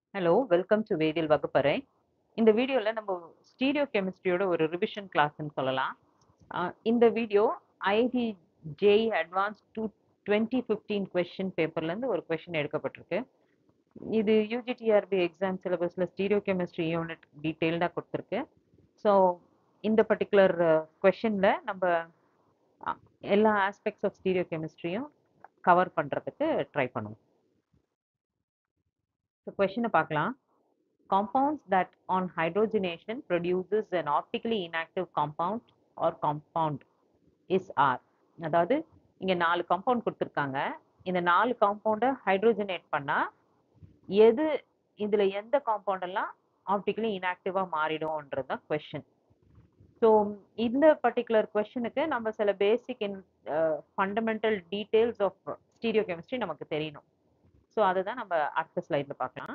Hello welcome to வேதியல் வகுப்பறை இந்த வீடியோவில் நம்ம ஸ்டீரியோ கெமிஸ்ட்ரியோட ஒரு ரிவிஷன் கிளாஸ்ன்னு சொல்லலாம் ஆஹ் இந்த video IIT JEE advanced two twenty fifteen question பேப்பர்லேருந்து ஒரு கொஷின் எடுக்கப்பட்டிருக்கு இது யூஜிடிஆர்பி எக்ஸாம் சிலபஸில் ஸ்டீரியோ கெமிஸ்ட்ரி யூனிட் டீட்டெயில்டாக கொடுத்துருக்கு ஸோ இந்த பர்டிகுலர் கொஷினில் நம்ம அஹ், எல்லா ஆஸ்பெக்ட்ஸ் ஆஃப் ஸ்டீரியோ கெமிஸ்ட்ரியும் கவர் பண்ணுறதுக்கு ட்ரை பண்ணுவோம் ஸோ கொஷினை பார்க்கலாம் compounds that on hydrogenation produces an optically inactive compound or compound is R அதாவது இங்க நாலு காம்பவுண்ட் கொடுத்துருக்காங்க இந்த நாலு காம்பவுண்டை ஹைட்ரோஜனேட் பண்ணா எது இதுல எந்த காம்பவுண்ட் எல்லாம் ஆப்டிக்கலி இன்ஆக்டிவா மாறிடும்ன்றது தான் கொஸ்டின் ஸோ இந்த பர்டிகுலர் கொஸ்டினுக்கு நம்ம சில basic in fundamental details of stereo chemistry நமக்கு தெரியணும் ஸோ அதை தான் நம்ம அடுத்த ஸ்லைட்ல பார்க்கலாம்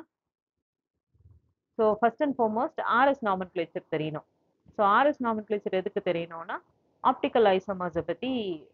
so first and foremost RS nomenclature தெரியணும் ஸோ ஆர்எஸ் நாமன்கிளேச்சர் எதுக்கு தெரியணும்னா ஆப்டிக்கல் ஐசோமர்ஸை பற்றி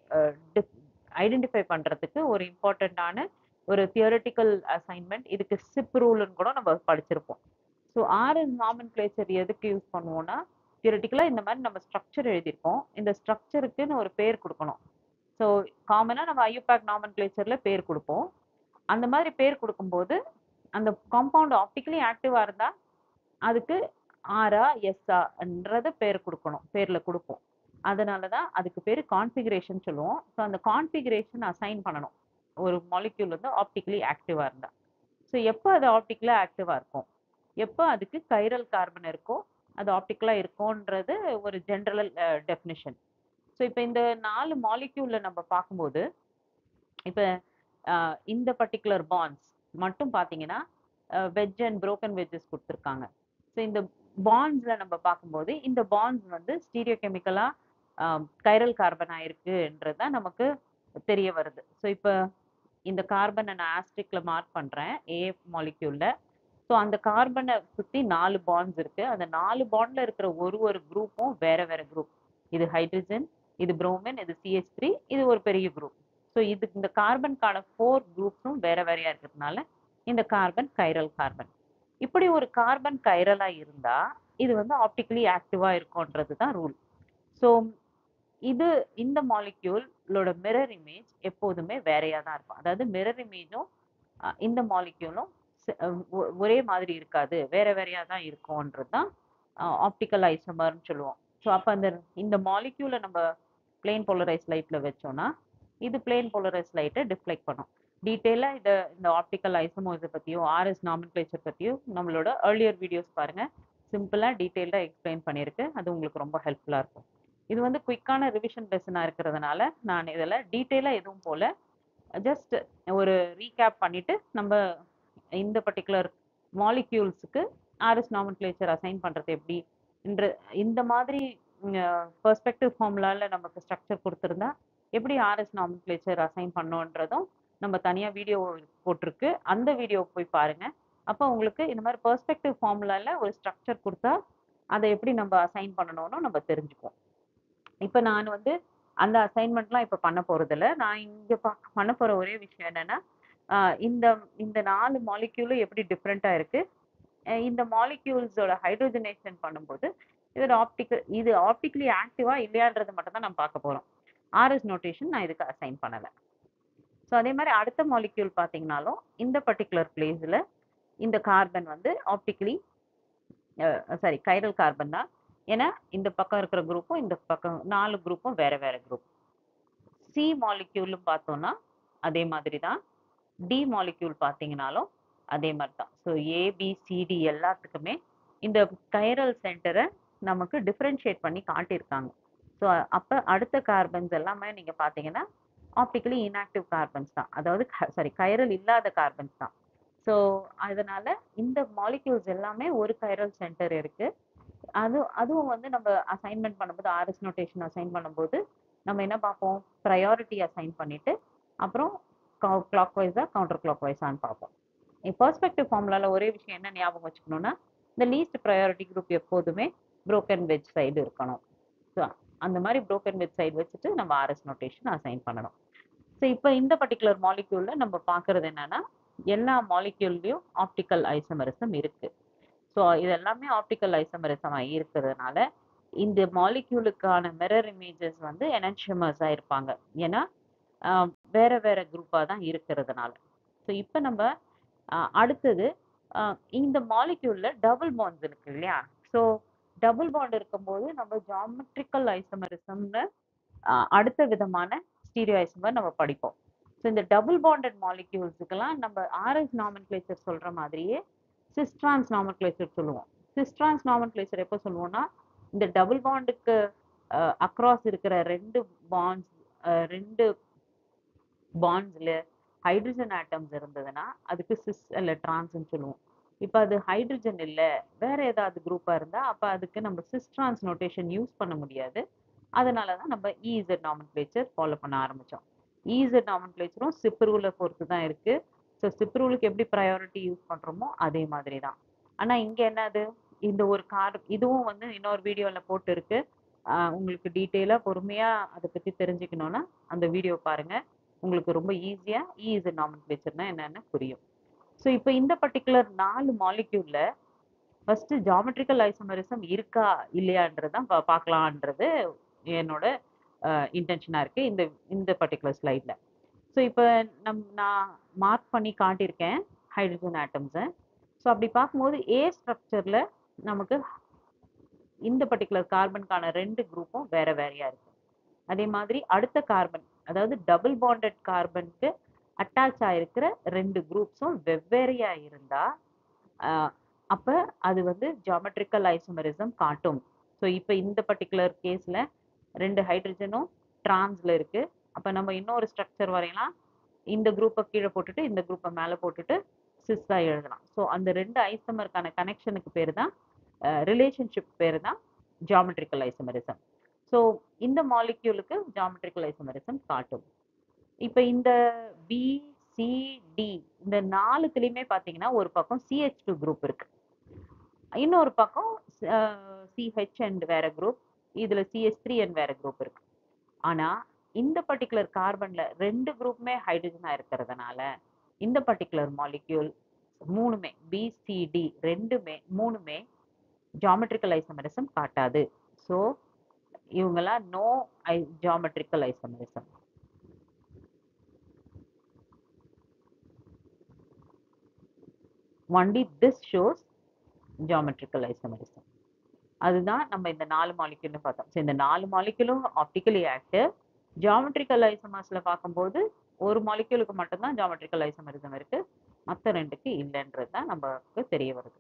ஐடென்டிஃபை பண்ணுறதுக்கு ஒரு இம்பார்ட்டண்ட்டான ஒரு தியரட்டிக்கல் அசைன்மெண்ட் இதுக்கு சிப் ரூல்னு கூட நம்ம படிச்சிருப்போம் ஸோ ஆர்எஸ் நாமன்கிளேச்சர் எதுக்கு யூஸ் பண்ணுவோம்னா தியரட்டிக்கலாக இந்த மாதிரி நம்ம ஸ்ட்ரக்சர் எழுதியிருக்கோம் இந்த ஸ்ட்ரக்சருக்குன்னு ஒரு பேர் கொடுக்கணும் ஸோ காமனாக நம்ம ஐயூபேக் நாமன்கிளேச்சரில் பேர் கொடுப்போம் அந்த மாதிரி பேர் கொடுக்கும்போது அந்த காம்பவுண்ட் ஆப்டிக்கலி ஆக்டிவாக இருந்தால் அதுக்கு ஆரா எஸ்ஆன்றத பேர் கொடுக்கணும் பேரில் கொடுப்போம் அதனால தான் அதுக்கு பேர் கான்ஃபிகரேஷன் சொல்லுவோம் ஸோ அந்த கான்ஃபிகரேஷன் அசைன் பண்ணணும் ஒரு மாலிக்யூல் வந்து ஆப்டிக்கலி ஆக்டிவாக இருந்தால் ஸோ எப்போ அது ஆப்டிக்கலாக ஆக்டிவாக இருக்கும் எப்போ அதுக்கு கைரல் கார்பன் இருக்கோ அது ஆப்டிக்கலாக இருக்கும்ன்றது ஒரு ஜென்ரல் டெஃபினிஷன் ஸோ இப்போ இந்த நாலு மாலிக்யூலில் நம்ம பார்க்கும்போது இப்போ இந்த பர்டிகுலர் பாண்ட்ஸ் மட்டும் பார்த்தீங்கன்னா வெஜ் அண்ட் broken வெஜ்ஜஸ் கொடுத்துருக்காங்க ஸோ இந்த பாண்ட்ஸில் நம்ம பார்க்கும்போது இந்த பாண்ட்ஸ் வந்து ஸ்டீரியோ கெமிக்கலாக கைரல் கார்பன் ஆயிருக்குன்றது தான் நமக்கு தெரிய வருது ஸோ இப்போ இந்த கார்பனை நான் ஆஸ்ட்ரிக்கில் மார்க் பண்ணுறேன் ஏஎஃப் மாலிக்யூலில் ஸோ அந்த கார்பனை சுற்றி நாலு பாண்ட்ஸ் இருக்குது அந்த நாலு பாண்டில் இருக்கிற ஒரு ஒரு குரூப்பும் வேற வேற குரூப் இது ஹைட்ரஜன் இது புரோமின் இது சிஹெச் த்ரீ இது ஒரு பெரிய குரூப் ஸோ இது இந்த கார்பனுக்கான ஃபோர் குரூப்ஸும் வேற வேறையா இருக்கிறதுனால இந்த கார்பன் கைரல் கார்பன் இப்படி ஒரு கார்பன் கைரலா இருந்தா இது வந்து ஆப்டிக்கலி ஆக்டிவா இருக்கும்ன்றது தான் ரூல் ஸோ இது இந்த மாலிக்யூலோட மிரர் இமேஜ் எப்போதுமே வேறையா தான் இருக்கும் அதாவது மிரர் இமேஜும் இந்த மாலிக்யூலும் ஒரே மாதிரி இருக்காது வேற வேறையா தான் இருக்கும்ன்றது தான் ஆப்டிக்கல் ஐசமர்னு சொல்லுவோம் ஸோ அப்போ அந்த இந்த மாலிக்யூலை நம்ம பிளேன் போலரைஸ் லைட்ல வச்சோம்னா இது பிளேன் போலரைஸ் லைட்டை டிஃப்ளெக்ட் பண்ணும் டீட்டெயிலாக இதை இந்த ஆப்டிக்கல் ஐசமோஸை பற்றியும் ஆர்எஸ் நாமின்க்ளேச்சர் பற்றியும் நம்மளோட ஏர்லியர் வீடியோஸ் பாருங்கள் சிம்பிளாக டீட்டெயில்டாக எக்ஸ்பிளைன் பண்ணியிருக்கு அது உங்களுக்கு ரொம்ப ஹெல்ப்ஃபுல்லாக இருக்கும் இது வந்து குயிக்கான ரிவிஷன் லெசனாக இருக்கிறதுனால நான் இதில் டீட்டெயிலாக எதுவும் போல ஜஸ்ட் ஒரு ரீகேப் பண்ணிவிட்டு நம்ம இந்த பர்டிகுலர் மாலிக்யூல்ஸுக்கு ஆர்எஸ் நாமின்க்ளேச்சர் அசைன் பண்ணுறது எப்படி என்ற இந்த மாதிரி பெர்ஸ்பெக்டிவ் ஃபார்முலாவில் நமக்கு ஸ்ட்ரக்சர் கொடுத்துருந்தா எப்படி ஆர்எஸ் நாமின்க்ளேச்சர் அசைன் பண்ணோன்றதும் நம்ம தனியாக வீடியோ போட்டிருக்கு அந்த வீடியோ போய் பாருங்க அப்போ உங்களுக்கு இந்த மாதிரி பெர்ஸ்பெக்டிவ் ஃபார்முலாவில் ஒரு ஸ்ட்ரக்சர் கொடுத்தா அதை எப்படி நம்ம அசைன் பண்ணணும்னு நம்ம தெரிஞ்சுக்குவோம் இப்போ நான் வந்து அந்த அசைன்மெண்ட்லாம் இப்போ பண்ண போகிறதில்ல நான் இங்கே பா பண்ண போகிற ஒரே விஷயம் என்னென்னா இந்த இந்த நாலு மாலிக்யூலும் எப்படி டிஃப்ரெண்ட்டாக இருக்குது இந்த மாலிக்யூல்ஸோட ஹைட்ரோஜனேஷன் பண்ணும்போது இதோட ஆப்டிக்கல் இது ஆப்டிக்கலி ஆக்டிவா இல்லையான்றது மட்டும் தான் நம்ம பார்க்க போகிறோம் ஆர்எஸ் நோட்டேஷன் நான் இதுக்கு அசைன் பண்ணலை ஸோ அதே மாதிரி அடுத்த மாலிக்யூல் பார்த்தீங்கனாலும் இந்த பர்டிகுலர் பிளேஸில் இந்த கார்பன் வந்து ஆப்டிக்கலி சாரி கைரல் கார்பன் தான் ஏன்னா இந்த பக்கம் இருக்கிற குரூப்பும் இந்த பக்கம் நாலு குரூப்பும் வேற வேற குரூப் சி மாலிக்யூலும் பார்த்தோம்னா அதே மாதிரி தான் டி மாலிக்யூல் பார்த்தீங்கனாலும் அதே மாதிரி தான் ஸோ ஏபிசிடி எல்லாத்துக்குமே இந்த கைரல் சென்டரை நமக்கு டிஃப்ரென்ஷியேட் பண்ணி காட்டியிருக்காங்க ஸோ அப்போ அடுத்த கார்பன்ஸ் எல்லாமே நீங்கள் பார்த்தீங்கன்னா ஆப்டிக்கலி இன்ஆக்டிவ் கார்பன்ஸ் தான் அதாவது சாரி கைரல் இல்லாத கார்பன்ஸ் தான் ஸோ அதனால இந்த மாலிக்யூல்ஸ் எல்லாமே ஒரு கைரல் சென்டர் இருக்கு அது அதுவும் வந்து நம்ம அசைன்மெண்ட் பண்ணும்போது ஆர்எஸ் நோட்டேஷன் அசைன் பண்ணும்போது நம்ம என்ன பார்ப்போம் ப்ரையாரிட்டி அசைன் பண்ணிட்டு அப்புறம் கிளாக் வைஸா கவுண்டர் கிளாக் வைஸான்னு பார்ப்போம் பெர்ஸ்பெக்டிவ் ஃபார்முலாவில் ஒரே விஷயம் என்ன ஞாபகம் வச்சுக்கணும்னா இந்த லீஸ்ட் ப்ரையாரிட்டி குரூப் எப்போதுமே புரோக்கன் வெஜ் சைடு இருக்கணும் ஸோ அந்த மாதிரி புரோக்கன் வெஜ் சைடு வச்சுட்டு நம்ம ஆர்எஸ் நோட்டேஷன் அசைன் பண்ணணும் ஸோ இப்போ இந்த பர்டிகுலர் மாலிக்யூலில் நம்ம பார்க்கறது என்னன்னா எல்லா மாலிக்யூல்லையும் ஆப்டிக்கல் ஐசோமரிசம் இருக்கு ஸோ இது எல்லாமே ஆப்டிக்கல் ஐசோமரிசம் இருக்கிறதுனால இந்த மாலிக்யூலுக்கான மிரர் இமேஜஸ் வந்து எனன்ஷியமர்ஸாக இருப்பாங்க ஏன்னா ஆஹ் வேற வேற குரூப்பாக தான் இருக்கிறதுனால ஸோ இப்போ நம்ம ஆஹ் அடுத்தது ஆஹ் இந்த மாலிக்யூல்ல டபுள் பாண்ட்ஸ் இருக்கு இல்லையா ஸோ டபுள் பாண்ட் இருக்கும்போது நம்ம ஜாமெட்ரிக்கல் ஐசோமரிசம்னு அடுத்த விதமான ஸ்டீரியோ ஐசோமர் நம்ம படிப்போம் ஸோ இந்த டபுள் பாண்டட் மாலிக்யூல்ஸுக்கெல்லாம் நம்ம ஆர்எஸ் நாமன்கிளேச்சர் சொல்ற மாதிரியே சிஸ்ட்ரான்ஸ் நாமன்கிளேச்சர் சொல்லுவோம் சிஸ்ட்ரான்ஸ் நாமன்கிளேச்சர் எப்போ சொல்லுவோம்னா இந்த டபுள் பாண்டுக்கு அக்ராஸ் இருக்கிற ரெண்டு பாண்ட்ஸ் ரெண்டு பாண்ட்ஸ்ல ஹைட்ரஜன் ஆட்டம்ஸ் இருந்ததுன்னா அதுக்கு சிஸ் இல்ல டிரான்ஸ்னு சொல்லுவோம் இப்போ அது ஹைட்ரஜன் இல்ல வேற ஏதாவது குரூப்பா இருந்தா அப்ப அதுக்கு நம்ம சிஸ் டிரான்ஸ் நோட்டேஷன் யூஸ் பண்ண முடியாது அதனால தான் நம்ம இசட் நாமன்கிளேச்சர் ஃபாலோ பண்ண ஆரம்பிச்சோம் இசட் நாமன்கிளேச்சரும் சிப் ரூலை பொறுத்து தான் இருக்கு ஸோ சிப் ரூலுக்கு எப்படி ப்ரையாரிட்டி யூஸ் பண்றோமோ அதே மாதிரி தான் ஆனா இங்க என்னது இந்த ஒரு கார் இதுவும் வந்து இன்னொரு வீடியோல போட்டு இருக்கு ஆஹ் உங்களுக்கு டீட்டெயிலா பொறுமையா அதை பத்தி தெரிஞ்சுக்கணும்னா அந்த வீடியோ பாருங்க உங்களுக்கு ரொம்ப ஈஸியா இஸ் நாமன்கிளேச்சர்னா என்னன்னு புரியும் ஸோ இப்போ இந்த பர்டிகுலர் நாலு மாலிக்யூல்ல ஃபர்ஸ்ட் ஜாமெட்ரிக்கல் ஐசோமரிசம் இருக்கா இல்லையான்றதான் பா பார்க்கலான்றது என்னோட இன்டென்ஷனா இருக்கு இந்த இந்த பர்டிகுலர் ஸ்லைட்ல ஸோ இப்போ நம் நான் மார்க் பண்ணி காட்டியிருக்கேன் ஹைட்ரஜன் ஆட்டம்ஸை ஸோ அப்படி பார்க்கும்போது ஏ ஸ்ட்ரக்சர்ல நமக்கு இந்த பர்டிகுலர் கார்பனுக்கான ரெண்டு குரூப்பும் வேற வேறையா இருக்கு அதே மாதிரி அடுத்த கார்பன் அதாவது டபுள் பாண்டட் கார்பனுக்கு அட்டாச் ஆயிருக்கிற ரெண்டு குரூப்ஸும் வெவ்வேறையா இருந்தா ஆஹ் அப்ப அது வந்து ஜாமெட்ரிக்கல் ஐசோமரிசம் காட்டும் ஸோ இப்போ இந்த பர்டிகுலர் கேஸ்ல ரெண்டு ஹைட்ரஜனும் டிரான்ஸ்ல இருக்கு அப்ப நம்ம இன்னொரு ஸ்ட்ரக்சர் வரையலாம் இந்த குரூப்பை கீழே போட்டுட்டு இந்த குரூப்பை மேலே போட்டுட்டு சிஸ்ஸா எழுதலாம் ஸோ அந்த ரெண்டு ஐசோமருக்கான கனெக்ஷனுக்கு பேர் தான் ரிலேஷன்ஷிப் பேர் தான் ஜாமெட்ரிக்கல் ஐசோமரிசம் ஸோ இந்த மாலிக்யூலுக்கு ஜாமெட்ரிக்கல் ஐசோமரிசம் காட்டும் இப்போ இந்த பி சி டி இந்த நாலுத்துலேயுமே பார்த்தீங்கன்னா ஒரு பக்கம் சிஹெச் டூ குரூப் இருக்கு இன்னொரு பக்கம் சிஹெச் அண்ட் வேற குரூப் இதுல சிஹெச் த்ரீ அண்ட் வேற குரூப் இருக்கு ஆனா இந்த பர்டிகுலர் கார்பன்ல ரெண்டு குரூப்புமே ஹைட்ரஜனா இருக்கிறதுனால இந்த பர்டிகுலர் மாலிக்யூல் மூணுமே பிசிடி ரெண்டுமே மூணுமே ஜாமெட்ரிக்கல் ஐசோமரிசம் காட்டாது ஸோ இவங்கெல்லாம் no I geometrical isomerism only this shows geometrical isomerism அதுதான் நம்ம இந்த நாலு மாலிக்யூல்னு பார்த்தோம் ஸோ இந்த நாலு மாலிக்யூலும் ஆப்டிக்கலி ஆக்டிவ் ஜாமெட்ரிக்கல் ஐசோமர்ஸ்ல பார்க்கும்போது ஒரு மாலிக்யூலுக்கு மட்டும்தான் ஜாமெட்ரிக்கல் ஐசோமரிசம் இருக்கு மற்ற ரெண்டுக்கு இல்லைன்றது தான் நமக்கு தெரிய வருது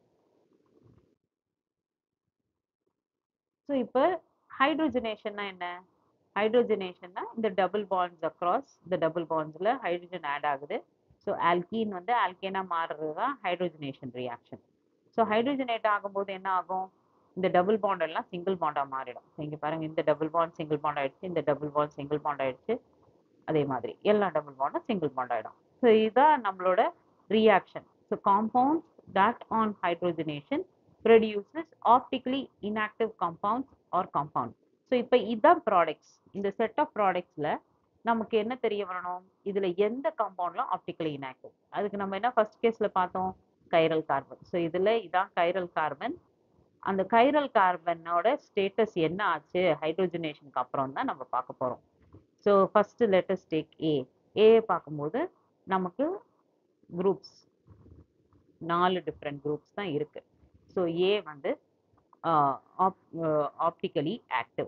ஸோ இப்போ ஹைட்ரோஜனேஷன்னா என்ன ஹைட்ரோஜனேஷன்னா இந்த டபுள் பாண்ட்ஸ் அக்ராஸ் இந்த டபுள் பாண்ட்ஸில் ஹைட்ரஜன் ஆட் ஆகுது ஸோ ஆல்கீன் வந்து ஆல்கேனா மாறுறது தான் ஹைட்ரோஜனேஷன் ரியாக்ஷன் ஸோ ஹைட்ரோஜனேட் ஆகும்போது என்ன ஆகும் இந்த டபுள் பாண்ட் எல்லாம் சிங்கிள் பாண்டா மாறிடும் இங்க பாருங்க இந்த டபுள் பாண்ட் சிங்கிள் பாண்ட் ஆயிடுச்சு இந்த டபுள் பாண்ட் சிங்கிள் பாண்ட் ஆயிடுச்சு அதே மாதிரி எல்லா டபுள் பாண்டும் சிங்கிள் பாண்ட் ஆயிடும் ஸோ இதுதான் நம்மளோட reaction so compounds that on hydrogenation produces optically inactive compounds or compound so இப்போ இதான் ப்ராடக்ட்ஸ் இந்த செட் ஆஃப் ப்ராடக்ட்ஸில் நமக்கு என்ன தெரிய வரணும் இதில் எந்த காம்பவுண்ட்லாம் ஆப்டிக்கலி இன்ஆக்டிவ் அதுக்கு நம்ம என்ன ஃபர்ஸ்ட் கேஸில் பார்த்தோம் கைரல் கார்பன் ஸோ இதில் இதான் கைரல் கார்பன் அந்த கைரல் கார்பனோட ஸ்டேட்டஸ் என்ன ஆச்சு ஹைட்ரோஜனேஷனுக்கு அப்புறம் தான் நம்ம பார்க்க போகிறோம் so first let's take A A பார்க்கும்போது நமக்கு குரூப்ஸ் நாலு டிஃப்ரெண்ட் குரூப்ஸ் தான் இருக்கு ஸோ ஏ வந்து ஆப்டிக்கலி ஆக்டிவ்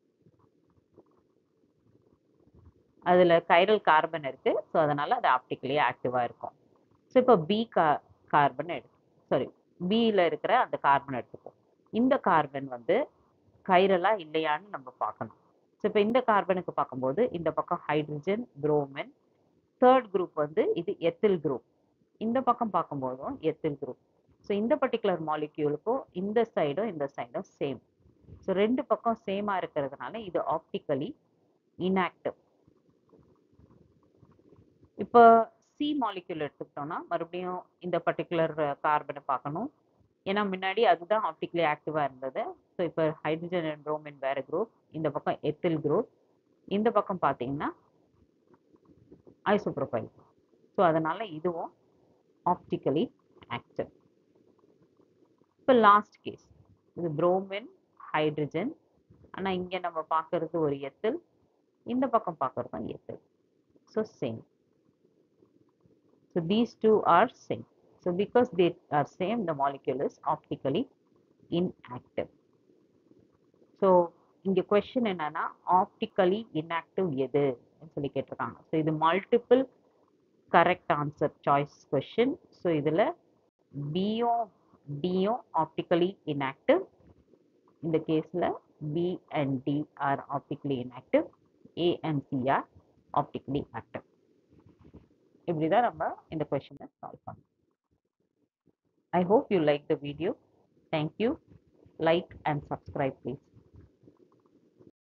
அதில் கைரல் கார்பன் இருக்கு ஸோ அதனால அது ஆப்டிக்கலி ஆக்டிவாக இருக்கும் ஸோ இப்போ பி கா கார்பன் எடு சாரி பியில் இருக்கிற அந்த கார்பன் எடுத்துப்போம் இந்த கார்பன் வந்து கைரலா இல்லையான்னு நம்ம பார்க்கணும் ஸோ இப்போ இந்த கார்பனுக்கு பார்க்கும்போது இந்த பக்கம் ஹைட்ரஜன் புரோமின் தேர்ட் குரூப் வந்து இது எத்தில் குரூப் இந்த பக்கம் பார்க்கும்போதும் எத்தில் குரூப் ஸோ இந்த பர்டிகுலர் மாலிக்யூலுக்கும் இந்த சைடும் இந்த சைடும் சேம் ஸோ ரெண்டு பக்கம் சேமாக இருக்கிறதுனால இது ஆப்டிக்கலி இன்ஆக்டிவ் இப்போ சி மாலிக்யூல் எடுத்துக்கிட்டோம்னா மறுபடியும் இந்த பர்டிகுலர் கார்பனை பார்க்கணும் ஏன்னா முன்னாடி அதுதான் ஆப்டிக்கலி ஆக்டிவாக இருந்தது ஸோ இப்போ ஹைட்ரஜன் அண்ட் புரோமின் வேற குரூப் இந்த பக்கம் எத்தில் குரூப் இந்த பக்கம் பார்த்தீங்கன்னா ஐசோப்ரோபைல் ஸோ அதனால இதுவும் ஆப்டிக்கலி ஆக்டிவ் இப்போ லாஸ்ட் கேஸ் இது புரோமின் ஹைட்ரஜன் ஆனால் இங்கே நம்ம பார்க்கறது ஒரு எத்தில் இந்த பக்கம் பார்க்கறதும் ethyl so same so these two are same so because they are same the molecule is optically inactive so இங்க கொஸ்டின் என்னன்னா ஆப்டிக்கலி inactive எது சொல்லி கேட்டிருக்காங்க ஸோ இது multiple correct answer choice question so இதுல பியும் டியும் ஆப்டிக்கலி inactive இந்த கேஸ்ல B and D are optically inactive A and C are optically active இப்படிதான் நம்ம இந்த கொஸ்டினை சால்வ் பண்ணோம் I hope you like the video. Thank you. Like and subscribe please.